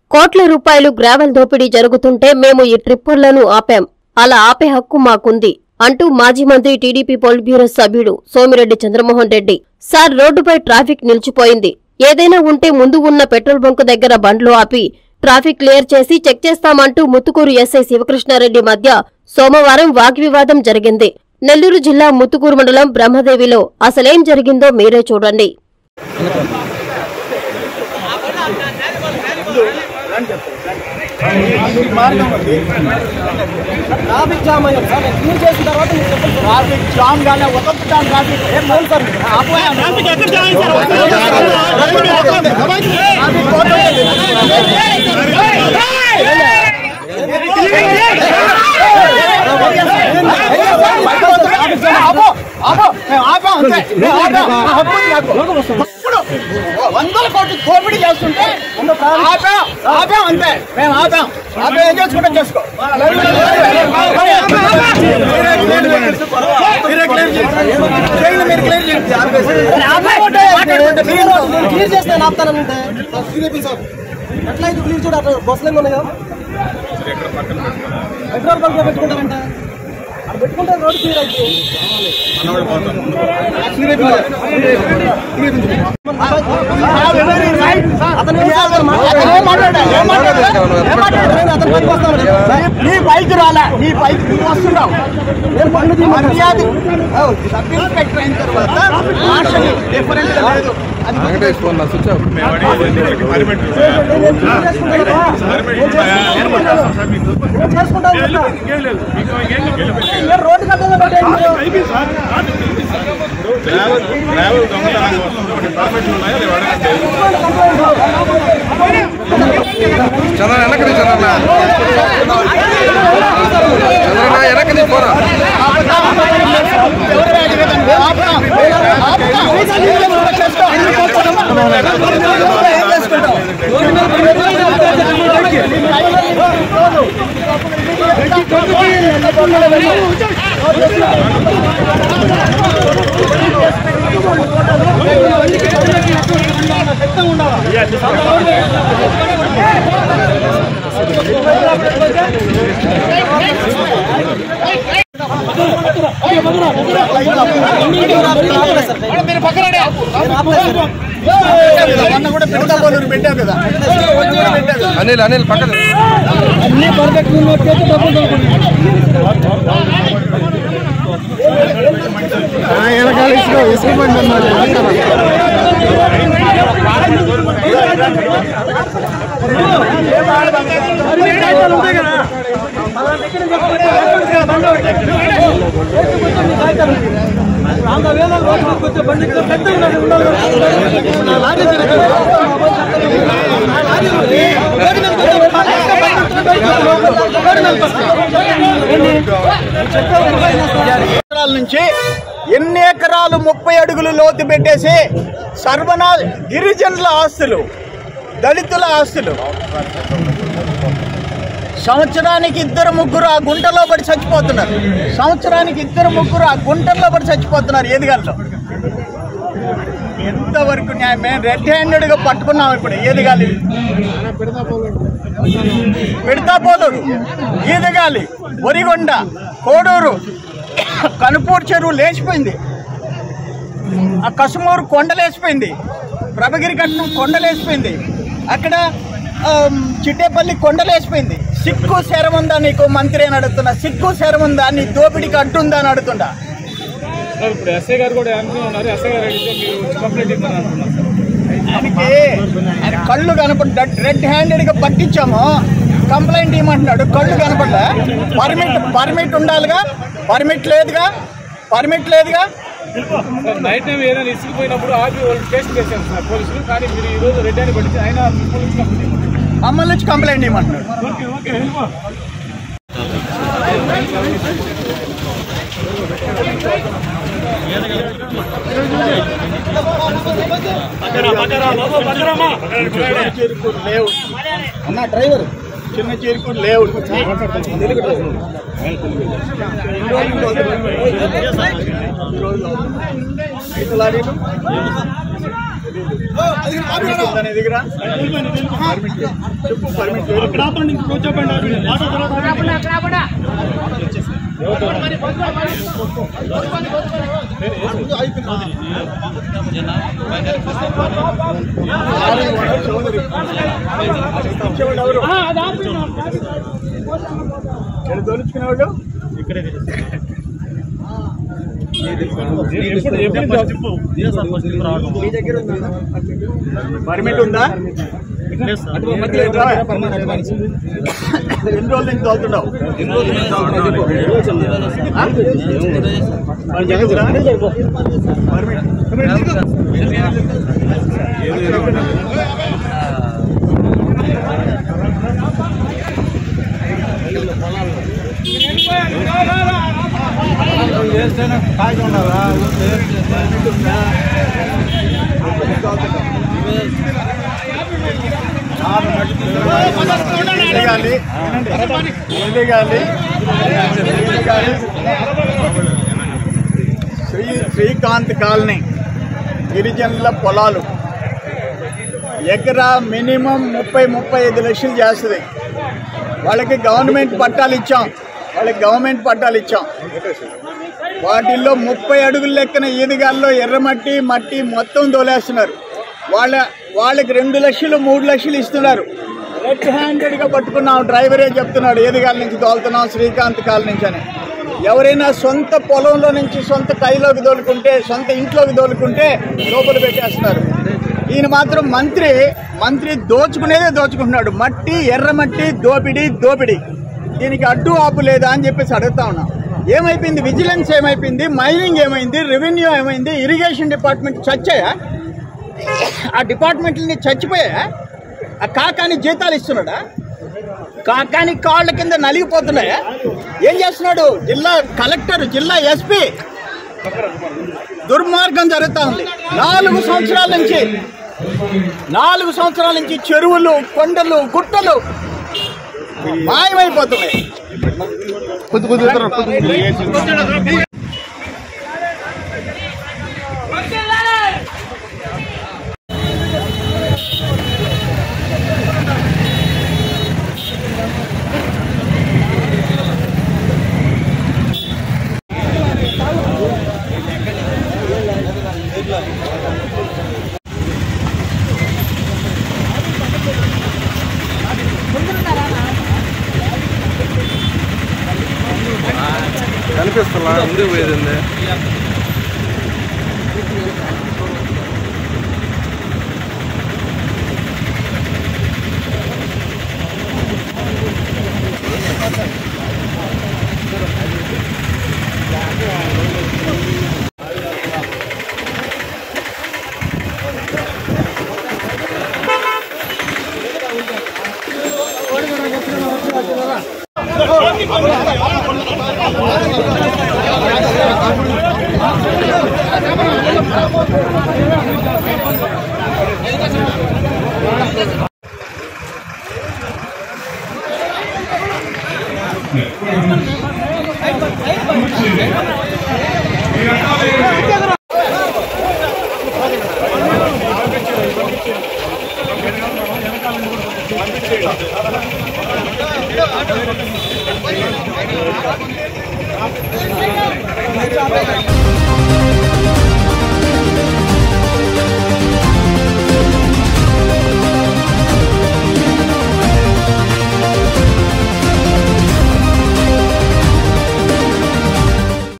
కోట్ల రూపాయలు గ్రావెల్ దోపిడీ జరుగుతుంటే మేము ఈ ట్రిప్పర్లను ఆపాం అలా ఆపే హక్కు మాకుంది అంటూ మాజీ మంత్రి టీడీపీ పొలిట్ బ్యూరో సభ్యుడు సోమిరెడ్డి చంద్రమోహన్ రెడ్డి సార్ రోడ్డుపై ట్రాఫిక్ నిలిచిపోయింది ఏదైనా ఉంటే ముందు ఉన్న పెట్రోల్ బంకు దగ్గర బండ్లు ఆపి ట్రాఫిక్ క్లియర్ చేసి చెక్ చేస్తామంటూ ముత్తుకూరు ఎస్ఐ శివకృష్ణారెడ్డి మధ్య సోమవారం వాగ్వివాదం జరిగింది నెల్లూరు జిల్లా ముత్తుకూరు మండలం బ్రహ్మదేవిలో అసలేం జరిగిందో మీరే చూడండి ట్రాఫిక్ జామ్ అయ్యాం సార్ నేను క్లియర్ చేసిన తర్వాత మీరు చెప్పండి సార్. ట్రాఫిక్ జామ్ కానీ ఒక్కొక్క ట్రాఫిక్ ఏం లేదు సార్ ఆపోయాం ట్రాఫిక్ ఎక్కడ జామ్ సార్ వందల కోట్లు దోపిడీ చేస్తుంటే ఆపాం ఆపాం అంతే మేము ఆపాం ఆపాం ఏం చేసుకుంటాం చేసుకో క్లియర్ చేస్తే ఆపుతానంటే ఎట్లా అయితే క్లియర్ చూడ అట్లా బస్సులు ఉన్నాయో పెట్రోల్ బంక్ పెట్టుకుంటారంట అది పెట్టుకుంటే రోడ్డు క్లియర్ అయితే నీ బైక్ రాలే నీ బైక్ నువ్వు వస్తున్నావు నేను బండి మర్యాద సబ్ ఇన్స్పెక్టర్ అయిన తర్వాత భాషకి డిఫరెంట్ లేదు అది వెంకటేష్ ఫోన్ స్విచ్ ఆఫ్ నేను చేసుకుంటాను నేను రోడ్డు కట్టలో పెట్టాను చంద్ర వెనక్కి నీ చంద్రన్న చంద్రన్న వెనక్కి నీ పోరా పెట్టావు కదా అనిల్ అనిల్ పక్కన అన్ని పర్ఫెక్ట్ ఎకరాల నుంచి ఎన్ని ఎకరాలు ముప్పై అడుగులు లోతు పెట్టేసి సర్వనా గిరిజనుల ఆస్తులు దళితుల ఆస్తులు సంవత్సరానికి ఇద్దరు ముగ్గురు ఆ గుంటలో పడి చచ్చిపోతున్నారు సంవత్సరానికి ఇద్దరు ముగ్గురు ఆ గుంటల్లో పడి చచ్చిపోతున్నారు ఏదిగాల్లో ఎంతవరకు న్యాయం మేము రెడ్ హ్యాండెడ్గా పట్టుకున్నాం ఇప్పుడు ఏదిగాలి పెడతాపోలూరు ఈదగాలి ఒరిగొండ కోడూరు కనుపూరు చెరువు లేచిపోయింది ఆ కసుమూరు కొండలేసిపోయింది ప్రభగిరి కట్నం కొండలేసిపోయింది అక్కడ ఆమ్, చిట్టేపల్లి కొండలేసిపోయింది సిక్కు శరం ఉందా నీకు మంత్రి అని అడుగుతున్నా సిక్కు శరం ఉందా నీ దోపిడికి అడ్డుందా అని అడుగుతుండా సార్ ఇప్పుడు ఎస్ఐ గారు కూడా అనుకుని ఉన్నారు ఎస్ఐ గారు అడిగితే మీరు కంప్లైంట్ ఇవ్వమని అంటున్నారు సార్ ఆయనకి ఆయన కళ్ళు కనపడి రెడ్ హ్యాండెడ్ గా పట్టించాము కంప్లైంట్ ఇవ్వమంటున్నాడు కళ్ళు కనపడలే పర్మిట్ పర్మిట్ ఉండాలిగా పర్మిట్ లేదుగా పర్మిట్ లేదుగా సార్ నైట్ టైం ఏదైనా ఇసుకుపోయినప్పుడు ఆపి వాళ్ళు టెస్ట్ చేశారు సార్ పోలీసులు కానీ మీరు ఈ రోజు రెడ్ అని పట్టించి ఆయన పోలీసు కంప్లైంట్ ఇవ్వమన్నారు. మమ్మల్ని వచ్చి కంప్లైంట్ ఇవ్వమంటున్నాడు ఓకే ఓకే వెళ్ళిపో చేరుకూరు లేవు అన్న డ్రైవర్ చిన్న చేరుకూరు లేవు తెలుగు డ్రైవర్. ఐదు లారీలు దాని ఎదుగురా చెప్పు పర్మిట్ లేదు. ఇచ్చేవాళ్ళు ఎవరు? ఎక్కడ తోలుచుకునేవాళ్ళు పర్మిట్ ఉందా లేదా? ఎన్ని రోజుల నుంచి తోలుతున్నావు ఆ? పర్మిట్ ఉందా? పర్మిట్ ఎదగాలి ఎదగాలి ఎదగాలి శ్రీ శ్రీకాంత్ కాలనీ గిరిజనుల పొలాలు ఎకరా మినిమం ముప్పై ముప్పై ఐదు లక్షలు చేస్తుంది వాళ్ళకి గవర్నమెంట్ పట్టాలు ఇచ్చాం వాళ్ళకి గవర్నమెంట్ పట్టాలు ఇచ్చాం వాటిల్లో ముప్పై అడుగుల లెక్కన ఈదిగాల్లో ఎర్రమట్టి మట్టి మొత్తం తోలేస్తున్నారు వాళ్ళ వాళ్ళకి రెండు లక్షలు మూడు లక్షలు ఇస్తున్నారు రెడ్ హ్యాండెడ్గా పట్టుకున్నాం డ్రైవరే చెప్తున్నాడు ఏదిగాల నుంచి తోలుతున్నాం శ్రీకాంత్ కాల నుంచి అని ఎవరైనా సొంత పొలంలో నుంచి సొంత కైలోకి తోలుకుంటే సొంత ఇంట్లోకి తోలుకుంటే లోపల పెట్టేస్తున్నారు ఈయన మాత్రం మంత్రి మంత్రి దోచుకునేదే దోచుకుంటున్నాడు మట్టి ఎర్రమట్టి దోపిడి దోపిడి దీనికి అడ్డు ఆపు లేదా అని చెప్పేసి అడుగుతా ఉన్నాం ఏమైపోయింది విజిలెన్స్ ఏమైపోయింది మైనింగ్ ఏమైంది రెవెన్యూ ఏమైంది ఇరిగేషన్ డిపార్ట్మెంట్ చచ్చాయా ఆ డిపార్ట్మెంట్ని చచ్చిపోయా ఆ కాకాని జీతాలు ఇస్తున్నాడా కాకాని కాళ్ళ కింద నలిగిపోతున్నాయా ఏం చేస్తున్నాడు జిల్లా కలెక్టర్ జిల్లా ఎస్పీ దుర్మార్గం జరుగుతూ ఉంది నాలుగు సంవత్సరాల నుంచి నాలుగు సంవత్సరాల నుంచి చెరువులు కొండలు గుట్టలు మాయమైపోతున్నాయి కనిపిస్తున్నా ముందుకు పోయేది ఆ